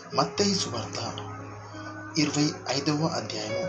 మత్తయి సువార్త ఇరవై ఐదవ అధ్యాయము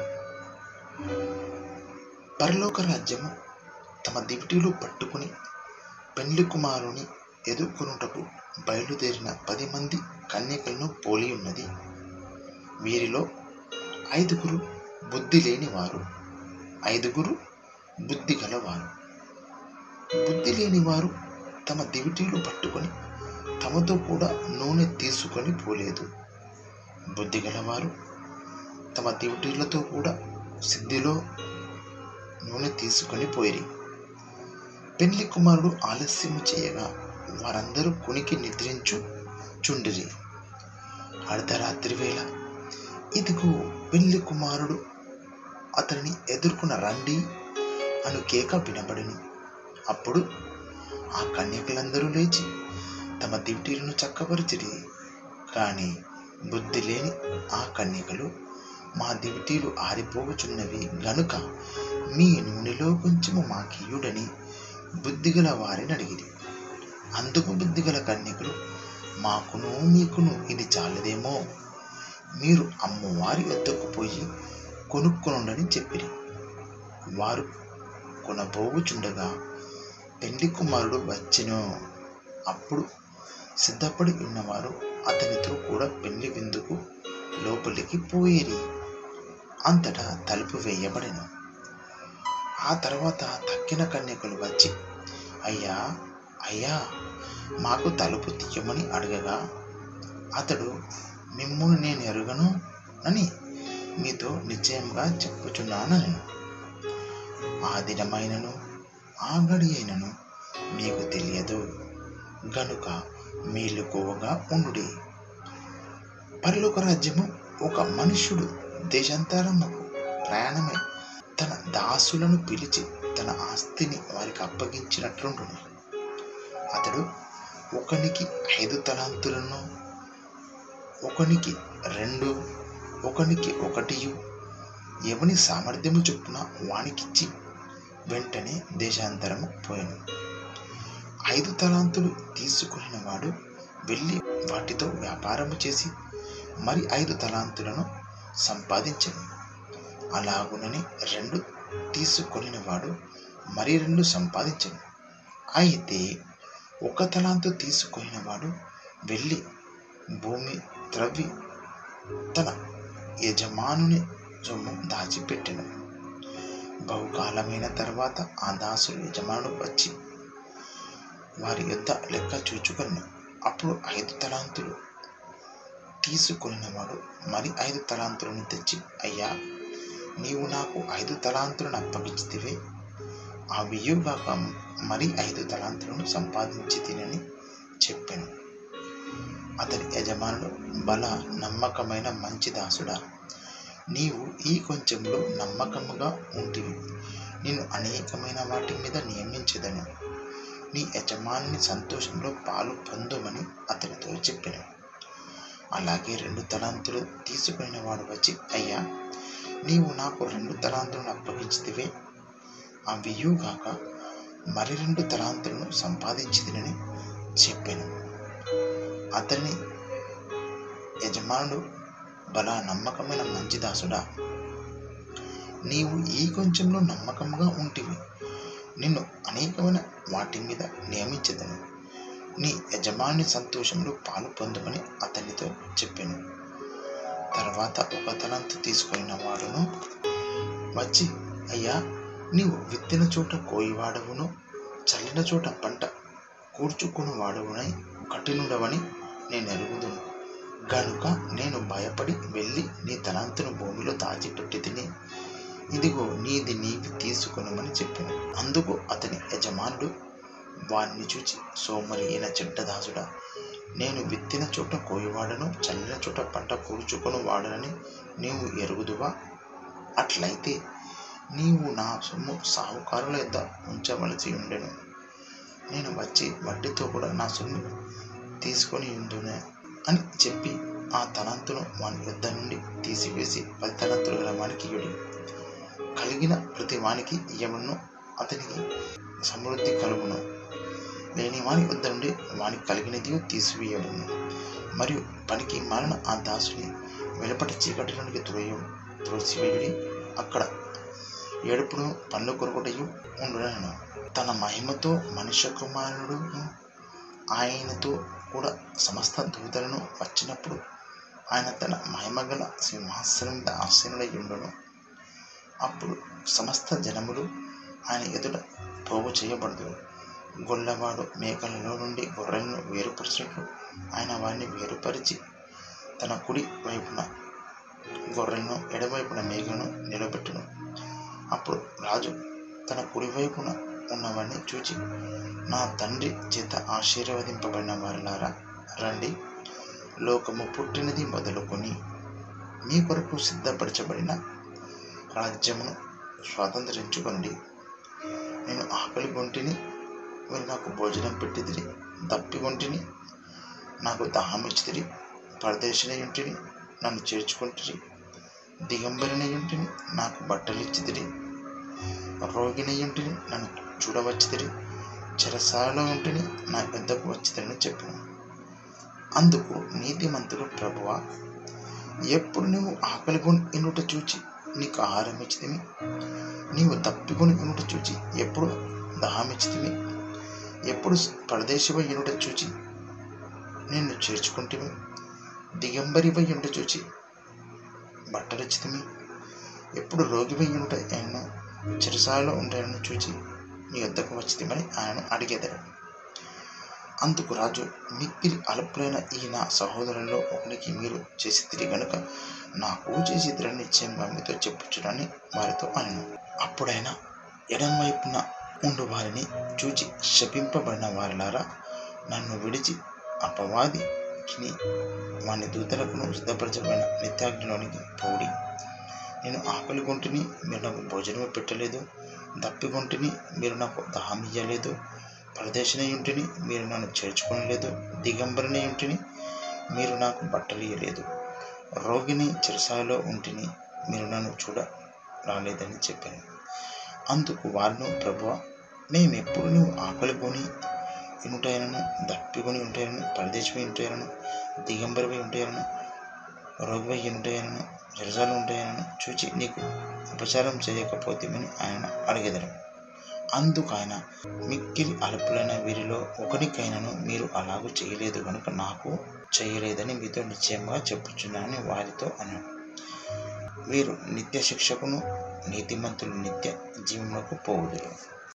పరలోక రాజ్యము తమ దివిటీలు పట్టుకుని పెండ్లి కుమారుని ఎదుర్కొనుటకు బయలుదేరిన పది మంది కన్యకలను పోలి ఉన్నది వీరిలో ఐదుగురు బుద్ధి లేని వారు ఐదుగురు బుద్ధి గలవారు బుద్ధి లేని వారు తమ దివిటీలు పట్టుకొని తమతో కూడా నూనె తీసుకొని పోలేదు బుద్ధి గలవారు తమ దివిటీలతో కూడా సిద్ధిలో నూనె తీసుకొని పోయిరి పెళ్లి కుమారుడు ఆలస్యము చేయగా వారందరూ కునికి నిద్రించు చుండిరి అర్ధరాత్రి వేళ ఇదిగో పెళ్లి కుమారుడు అతనిని ఎదుర్కొన్న రండి అను కేక వినబడిను అప్పుడు ఆ కన్యకలందరూ లేచి తమ దివిటీలను చక్కపరిచిరి కానీ బుద్ధి లేని ఆ కన్యకలు మా దివిటీలు ఆరిపోవచున్నవి గనుక మీ నూనెలో కొంచెము మాకియుడని బుద్ధిగల వారిని అడిగిరి అందుకు బుద్ధిగల కన్యకలు మాకును మీకును ఇది చాలదేమో మీరు అమ్మవారి వద్దకు పోయి కొనుక్కొనుండని చెప్పిరి వారు కొనబోవుచుండగా పెళ్లి కుమారుడు వచ్చెను అప్పుడు సిద్ధపడి ఉన్నవారు అతనితో కూడా పెళ్లి విందుకు లోపలికి పోయిరి అంతటా తలుపు వేయబడెను ఆ తర్వాత తక్కిన కన్యకలు వచ్చి అయ్యా అయ్యా మాకు తలుపు తీయమని అడగగా అతడు మిమ్మును నేను ఎరుగను అని మీతో నిశ్చయంగా చెప్పుచున్నానని ఆ దినమైనను ఆ గడి అయినను మీకు తెలియదు గనుక మేలుకోవగా ఉండుడి పరలోక రాజ్యము ఒక మనుష్యుడు దేశాంతరముకు ప్రయాణమై తన దాసులను పిలిచి తన ఆస్తిని వారికి అప్పగించినట్లుండును అతడు ఒకనికి ఐదు తలాంతులను ఒకనికి రెండు ఒకనికి ఒకటియు ఎవని సామర్థ్యము చొప్పున వానికిచ్చి వెంటనే దేశాంతరము పోయాను ఐదు తలాంతులు తీసుకుని వాడు వెళ్ళి వాటితో వ్యాపారము చేసి మరి ఐదు తలాంతులను సంపాదించను అలాగునని రెండు తీసుకొనిన వాడు మరి రెండు సంపాదించను అయితే ఒక తలాంతు తీసుకొనిన వాడు వెళ్ళి భూమి త్రవ్వి తన యజమానుని సొమ్ము దాచిపెట్టెను బహుకాలమైన తర్వాత ఆ దాసుడు యజమానుడు వచ్చి వారి యొద్ద లెక్క చూచుకొను అప్పుడు ఐదు తలాంతులు తీసుకొనినవాడు మరి ఐదు తలాంతులను తెచ్చి అయ్యా నీవు నాకు ఐదు తలాంతులను అప్పగించితివే ఆ వియ్యుగాక మరి ఐదు తలాంతులను సంపాదించి తినని చెప్పాను అతని యజమానుడు బల నమ్మకమైన మంచి దాసుడా నీవు ఈ కొంచెంలో నమ్మకముగా ఉంటివి నేను అనేకమైన వాటి మీద నియమించదను నీ యజమాని సంతోషంలో పాలు పొందుమని అతనితో చెప్పాను అలాగే రెండు తలాంతులు తీసుకుని వాడు వచ్చి అయ్యా నీవు నాకు రెండు తలాంతులను అప్పగించితివే ఆ వియ్యుగాక మరి రెండు తలాంతులను సంపాదించిదినని చెప్పాను అతని యజమానుడు బలా నమ్మకమైన మంచి దాసుడా నీవు ఈ కొంచెంలో నమ్మకంగా ఉంటివి నిన్ను అనేకమైన వాటి మీద నియమించదను నీ యజమాని సంతోషంలో పాలు పొందమని అతనితో చెప్పాను తర్వాత ఒక తలంతు తీసుకున్న వాడును వచ్చి అయ్యా నీవు విత్తిన చోట కోయివాడవును చల్లిన చోట పంట కూర్చుకుని వాడవునై కఠినుడవని నేను ఎరుగుదును గనుక నేను భయపడి వెళ్ళి నీ తలంతును భూమిలో దాచిపెట్టి తిని ఇదిగో నీది నీవి తీసుకొనమని చెప్పాను అందుకు అతని యజమానుడు వారిని చూచి సోమరి అయిన చెడ్డదాసుడా నేను విత్తిన చోట కోయివాడను చల్లిన చోట పంట కూర్చుకొని వాడనని నీవు ఎరుగుదువా అట్లయితే నీవు నా సొమ్ము సాహుకారుల యొద్ద ఉంచవలసి ఉండెను నేను వచ్చి వడ్డీతో కూడా నా సొమ్ము తీసుకొని ఉండునే అని చెప్పి ఆ తలంతును వాని యొద్ద నుండి తీసివేసి పది తలంతులు గల వానికి ఇయ్యుడి కలిగిన ప్రతి వానికి ఇయ్యమను అతనికి సమృద్ధి కలుగును లేని వాని వద్ద నుండి వానికి కలిగినది తీసివేయబడును మరియు పనికి మాలిన ఆ దాసుని వెలుపటి చీకటిలోనికి త్రోయ త్రోసివేయుడి అక్కడ ఏడుపును పనులు కొరకుటయు ఉండునను తన మహిమతో మనుష్య కుమారుడును ఆయనతో కూడా సమస్త దూతలను వచ్చినప్పుడు ఆయన తన మహిమగల సింహాసనం మీద ఆసీనుడై ఉండును అప్పుడు సమస్త జనములు ఆయన ఎదుట పోగు చేయబడదు గొల్లవాడు మేకలలో నుండి గొర్రెలను వేరుపరిచినట్లు ఆయన వారిని వేరుపరిచి తన కుడి వైపున గొర్రెలను ఎడవైపున మేకలను నిలబెట్టును అప్పుడు రాజు తన కుడివైపున ఉన్నవాడిని చూచి నా తండ్రి చేత ఆశీర్వదింపబడిన వారిలారా రండి లోకము పుట్టినది మొదలుకొని మీ కొరకు సిద్ధపరచబడిన రాజ్యమును స్వాతంత్రించుకోండి నేను ఆకలి గొంటిని మీరు నాకు భోజనం పెట్టిదిరి దప్పి గొంటిని నాకు దాహం ఇచ్చిదిరి పరదేశిన ఇంటిని నన్ను చేర్చుకుంటుంది దిగంబరిన ఇంటిని నాకు బట్టలు ఇచ్చిదిరి రోగిని ఇంటిని నన్ను చూడవచ్చిదిరి చెరసాలలో ఇంటిని నా పెద్దకు వచ్చిదని చెప్పాను అందుకు నీతిమంతుడు ప్రభువా ఎప్పుడు నువ్వు ఆకలి కొని ఇనుట చూచి నీకు ఆహారం ఇచ్చితిమి నీవు తప్పికొని ఇనుట చూచి ఎప్పుడు దాహం ఇచ్చితిమి ఎప్పుడు పరదేశివై ఇనుట చూచి నిన్ను చేర్చుకుంటిమి దిగంబరివై ఉంట చూచి బట్టలు ఇచ్చితిమి ఎప్పుడు రోగివై ఉంట ఎన్నో చిరసాలలో ఉంటాయని చూచి నీ వద్దకు వచ్చితిమని ఆయన అడిగేదారు అందుకు రాజు మిక్కిలి అల్పులైన ఈ నా సహోదరుల్లో ఒకరికి మీరు చేసి తిరిగి గనుక నాకు చేసి తిరిగి నిశ్చయంగా మీతో చెప్పుచుడని వారితో అనను అప్పుడైనా ఎడం వైపున ఉండు వారిని చూచి శపింపబడిన వారిలారా నన్ను విడిచి అపవాదిని వాని దూతలకును సిద్ధపరచబడిన నిత్యాగ్నిలోనికి పోడి నేను ఆకలి గుంటిని మీరు నాకు భోజనం పెట్టలేదు దప్పిగొంటిని మీరు నాకు దాహం ఇయ్యలేదు పరదేశిన ఇంటిని మీరు నన్ను చేర్చుకోనలేదు దిగంబరిన ఇంటిని మీరు నాకు బట్టలు ఇయ్యలేదు రోగిని చిరసాలలో ఉంటిని మీరు నన్ను చూడ రాలేదని చెప్పాను అందుకు వారిను ప్రభువ మేమెప్పుడు నువ్వు ఆకలి కొని ఉంటాయనను దప్పికొని ఉంటాయనను పరదేశమై ఉంటాయనను దిగంబరిపై ఉంటాయనను రోగిపై ఉంటాయనను జరసాలు ఉంటాయనను చూచి నీకు ఉపచారం చేయకపోతేమని ఆయన అడిగెదరు అందుకు ఆయన మిక్కిలి అల్పులైన వీరిలో ఒకరికైనాను మీరు అలాగూ చేయలేదు కనుక నాకు చేయలేదని మీతో నిశ్చయంగా చెప్పుచున్నానని వారితో అన్నాడు వీరు నిత్య శిక్షకును నీతిమంతులు నిత్య జీవములకు పోవుదురు